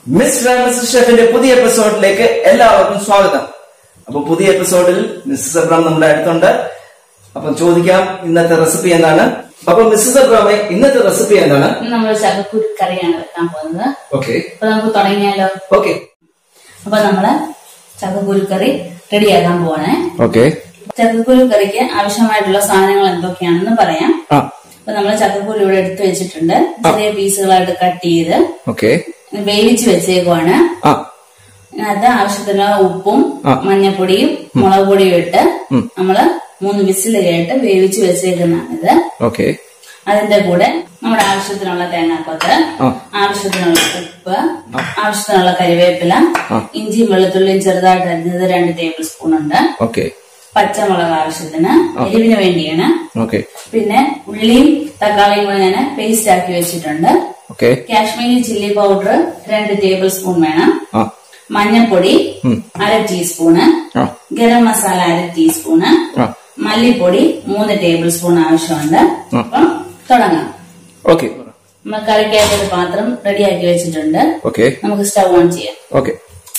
Mister and Mrs ഷെഫിന്റെ പുതിയ എപ്പിസോഡിലേക്ക് എല്ലാവർക്കും സ്വാഗതം അപ്പൊ പുതിയ എപ്പിസോഡിൽ മിസ്സസ് അബ്രാം നമ്മുടെ അടുത്തുണ്ട് അപ്പം ചോദിക്കാം ഇന്നത്തെ റെസിപ്പി എന്താണ് അപ്പൊ മിസ്സസ് അബ്രാമെ ഇന്നത്തെ റെസിപ്പി എന്താണ് ഇന്ന് നമ്മൾ ചക്കക്കുരു കറിയാണ് വെക്കാൻ പോകുന്നത് ഓക്കെ അപ്പൊ നമുക്ക് തുടങ്ങിയാലോ ഓക്കെ അപ്പൊ നമ്മള് ചക്കക്കുരു കറി റെഡിയാക്കാൻ പോവാണേ ഓക്കെ ചക്കക്കുരു കറിക്ക് ആവശ്യമായിട്ടുള്ള സാധനങ്ങൾ എന്തൊക്കെയാണെന്ന് പറയാം ആ അപ്പൊ നമ്മൾ ചക്കക്കുരു ഇവിടെ എടുത്തു വെച്ചിട്ടുണ്ട് ചെറിയ പീസുകളായിട്ട് കട്ട് ചെയ്ത് ഓക്കെ വേവിച്ച് വെച്ചേക്കുവാണ് ആ അതിനകത്ത് ആവശ്യത്തിനുള്ള ഉപ്പും ആ. മഞ്ഞപ്പൊടിയും മുളക് പൊടിയും ഇട്ട് നമ്മള് മൂന്ന് വിസിൽ കേട്ട് വേവിച്ച് വെച്ചേക്കുന്നതാണിത് ഓക്കെ അതിന്റെ കൂടെ നമ്മുടെ ആവശ്യത്തിനുള്ള തേങ്ങാക്കൊത്ത് ആ. ആവശ്യത്തിനുള്ള ഉപ്പ് ആവശ്യത്തിനുള്ള കരിവേപ്പില ഇഞ്ചിയും വെളുത്തുള്ളിയും ചെറുതായിട്ട് അരിഞ്ഞത് രണ്ട് ടേബിൾ സ്പൂൺ ഉണ്ട് ഓക്കെ പച്ചമുളക് ആവശ്യത്തിന് എരിവിന് വേണ്ടിയാണ് ഓക്കെ പിന്നെ ഉള്ളിയും തക്കാളിയും കൂടെ ഞാൻ പേസ്റ്റ് ആക്കി വെച്ചിട്ടുണ്ട് ഓക്കെ കാശ്മീരി ചില്ലി പൗഡർ രണ്ട് ടേബിൾ സ്പൂൺ വേണം ആ മഞ്ഞൾപ്പൊടി അര ടീസ്പൂണ് ആ ഗരം മസാല അര ടീസ്പൂണ് ആ മല്ലിപ്പൊടി മൂന്ന് ടേബിൾ സ്പൂൺ ആവശ്യമുണ്ട് അപ്പം തുടങ്ങാം ഓക്കെ നമ്മൾ കറിക്കായിട്ട് ഒരു പാത്രം റെഡിയാക്കി വെച്ചിട്ടുണ്ട് ഓക്കെ നമുക്ക് സ്റ്റവ് ഓൺ ചെയ്യാം ഓക്കെ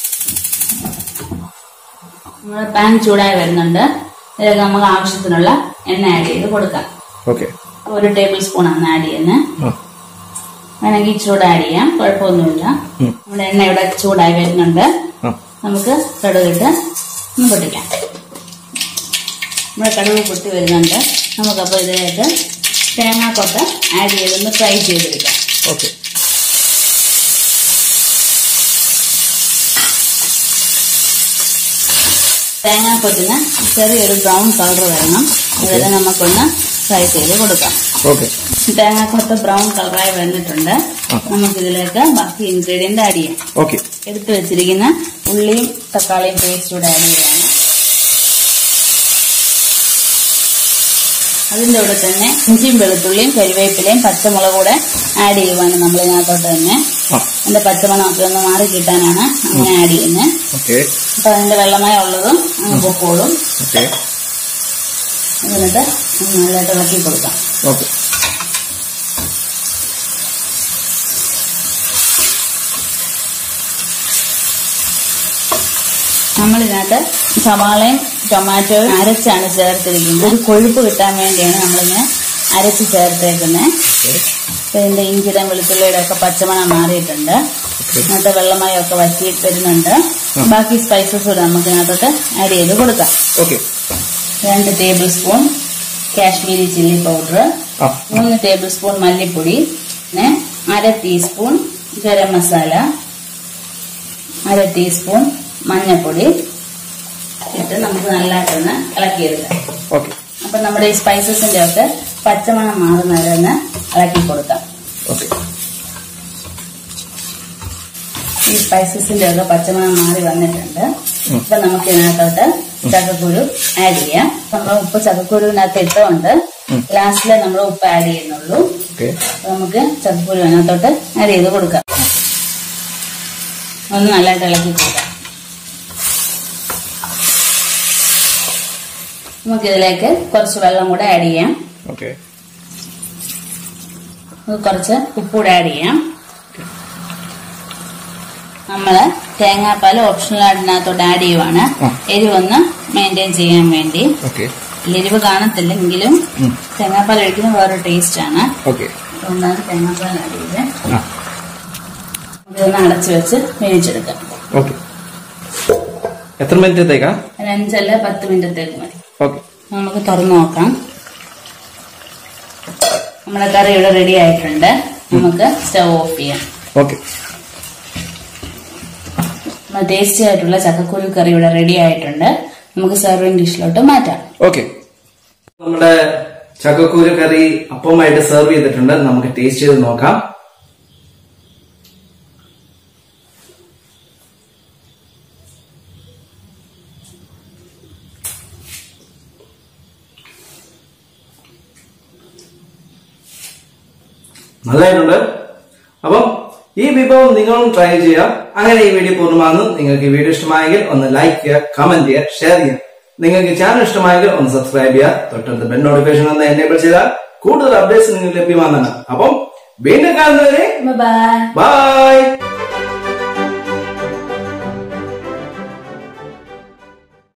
നമ്മുടെ പാൻ ചൂടായി വരുന്നുണ്ട് ഇതിലേക്ക് നമുക്ക് ആവശ്യത്തിനുള്ള എണ്ണ ആഡ് ചെയ്ത് കൊടുക്കാം ഓക്കെ ഒരു ടേബിൾ സ്പൂൺ ആണ് ആഡ് ചെയ്യുന്നത് ആ വേണമെങ്കിൽ ചൂട് ആഡ് ചെയ്യാം കുഴപ്പമൊന്നുമില്ല നമ്മുടെ എണ്ണ ഇവിടെ ചൂടായി വരുന്നുണ്ട് ആ നമുക്ക് കടുകിട്ട് ഒന്ന് പൊട്ടിക്കാം നമ്മുടെ കടുക് പൊട്ടി വരുന്നുണ്ട് നമുക്കപ്പോൾ ഇതിലേക്ക് തേങ്ങാക്കൊത്ത് ആഡ് ചെയ്തൊന്ന് ഫ്രൈ ചെയ്തെടുക്കാം ഓക്കെ തേങ്ങാക്കൊത്തിന് ചെറിയൊരു ബ്രൗൺ കളർ വരണം ഇതിൽ നമുക്കൊന്ന് ഫ്രൈ ചെയ്ത് കൊടുക്കാം ഓക്കെ തേങ്ങാക്കൊത്ത് ബ്രൗൺ കളറായി വന്നിട്ടുണ്ട് നമുക്കിതിലേക്ക് ബാക്കി ഇൻഗ്രീഡിയന്റ് ആഡ് ചെയ്യാം ഓക്കെ എടുത്തു വെച്ചിരിക്കുന്ന ഉള്ളിയും തക്കാളിയും പേസ്റ്റ് കൂടെ ആഡ് ചെയ്യാണ് അതിന്റെ കൂടെ തന്നെ ഇഞ്ചിയും വെളുത്തുള്ളിയും കരിവേപ്പിലയും പച്ചമുളക് കൂടെ ആഡ് ചെയ്യുവാണ് നമ്മൾ ഇതിനകത്തോട്ട് തന്നെ ആ അതിന്റെ പച്ചമണമൊക്കെ ഒന്ന് മാറി കിട്ടാനാണ് അങ്ങനെ ആഡ് ചെയ്യുന്നത് ഓക്കെ അപ്പൊ അതിന്റെ വെള്ളമയം ഉള്ളതും അങ്ങ് പൊക്കോളും ഓക്കെ എന്നിട്ട് നല്ലതായിട്ട് ഇളക്കി കൊടുക്കാം ഓക്കെ നമ്മളിതിനകത്ത് സവാളയും ടൊമാറ്റോയും അരച്ചാണ് ചേർത്തിരിക്കുന്നത് ഒരു കൊഴുപ്പ് കിട്ടാൻ വേണ്ടിയാണ് നമ്മളിങ്ങനെ അരച്ച് ചേർത്തേക്കുന്നത് ഇപ്പൊ ഇതിന്റെ ഇഞ്ചിയുടെ വെളുത്തുള്ളിയുടെ ഒക്കെ പച്ചമണം മാറിയിട്ടുണ്ട് ഇന്നത്തെ വെള്ളമയം ഒക്കെ വറ്റി വരുന്നുണ്ട് ബാക്കി സ്പൈസസ് കൂടെ നമുക്ക് ഇതിനകത്തോട്ട് ആഡ് ചെയ്ത് കൊടുക്കാം ഓക്കെ രണ്ട് tablespoon Kashmiri chilli powder ആ മൂന്ന് ടേബിൾ സ്പൂൺ മല്ലിപ്പൊടി പിന്നെ അര ടീസ്പൂൺ ഗരം മസാല അര ടീസ്പൂൺ മഞ്ഞൾപ്പൊടി ഇട്ട് നമുക്ക് നല്ലതായിട്ടൊന്ന് ഇളക്കിയെടുക്കാം ഓക്കെ അപ്പൊ നമ്മുടെ ഈ സ്പൈസസിന്റെ ഒക്കെ പച്ചമണം മാറുന്നവരെ ഒന്ന് ഇളക്കി കൊടുക്കാം ഓക്കെ ഈ സ്പൈസസിന്റെ ഒക്കെ പച്ചമണം മാറി വന്നിട്ടുണ്ട് ഇപ്പൊ നമുക്ക് ഇതിനകത്തോട്ട് ചക്കക്കുരു ആഡ് ചെയ്യാം നമ്മൾ ഉപ്പ് ചക്കക്കുരുവിനകത്ത് ഇട്ടുകൊണ്ട് ലാസ്റ്റിലെ നമ്മൾ ഉപ്പ് ആഡ് ചെയ്യുന്നുള്ളൂ ഓക്കെ അപ്പൊ നമുക്ക് ചക്കക്കുരു അതിനകത്തോട്ട് ആഡ് ചെയ്ത് കൊടുക്കാം ഒന്ന് നല്ലതായിട്ട് ഇളക്കി കൊടുക്കാം നമുക്കിതിലേക്ക് കുറച്ച് വെള്ളം കൂടെ ആഡ് ചെയ്യാം ഓക്കെ നമുക്ക് കുറച്ച് ഉപ്പ് കൂടെ ആഡ് ചെയ്യാം നമ്മള് തേങ്ങാപ്പാൽ ഓപ്ഷണൽ അതിനകത്തോട്ട് ആഡ് ചെയ്യുവാണ് എരിവൊന്ന് മെയിൻറ്റെയിൻ ചെയ്യാൻ വേണ്ടി ഓക്കെ എരിവ് കാണത്തില്ല എങ്കിലും തേങ്ങാപ്പാൽ ഒഴിക്കുന്ന വേറൊരു ടേസ്റ്റ് ആണ് ഓക്കെ അതുകൊണ്ടാണ് തേങ്ങാപ്പാൽ ആഡ് ചെയ്ത് ആ ഇതൊന്ന് അടച്ചു വെച്ച് വേവിച്ചെടുക്കാം ഓക്കെ എത്ര മിനിറ്റത്തേക്കാ ഒരു അഞ്ചല്ല പത്ത് മിനിറ്റത്തേക്ക് മതി ഓക്കെ നമുക്ക് തുറന്നു നോക്കാം നമ്മുടെ കറി ഇവിടെ റെഡി ആയിട്ടുണ്ട് നമുക്ക് സ്റ്റവ് ഓഫ് ചെയ്യാം ഓക്കെ നമ്മുടെ ടേസ്റ്റി ആയിട്ടുള്ള ചക്കക്കുരു കറി ഇവിടെ റെഡി ആയിട്ടുണ്ട് നമുക്ക് സെർവിങ് ഡിഷിലോട്ട് മാറ്റാം ഓക്കെ നമ്മുടെ ചക്കക്കൂര് കറി അപ്പമായിട്ട് സെർവ് ചെയ്തിട്ടുണ്ട് നമുക്ക് ടേസ്റ്റ് ചെയ്ത് നോക്കാം നല്ലതായിട്ടുണ്ട് അപ്പം ഈ വിഭവം നിങ്ങളും ട്രൈ ചെയ്യുക അങ്ങനെ ഈ വീഡിയോ പൂർണ്ണമാകുന്നു നിങ്ങൾക്ക് ഈ വീഡിയോ ഇഷ്ടമായെങ്കിൽ ഒന്ന് ലൈക്ക് ചെയ്യുക കമന്റ് ചെയ്യുക ഷെയർ ചെയ്യുക നിങ്ങൾക്ക് ചാനൽ ഇഷ്ടമായെങ്കിൽ ഒന്ന് സബ്സ്ക്രൈബ് ചെയ്യുക തൊട്ടടുത്ത് ബെൽ നോട്ടിഫിക്കേഷൻ ഒന്ന് എനേബിൾ ചെയ്താൽ കൂടുതൽ അപ്ഡേറ്റ്സ് നിങ്ങൾക്ക് ലഭ്യമാകുന്നതാണ് അപ്പം വീണ്ടും കാണുന്നവരെ ബൈ ബൈ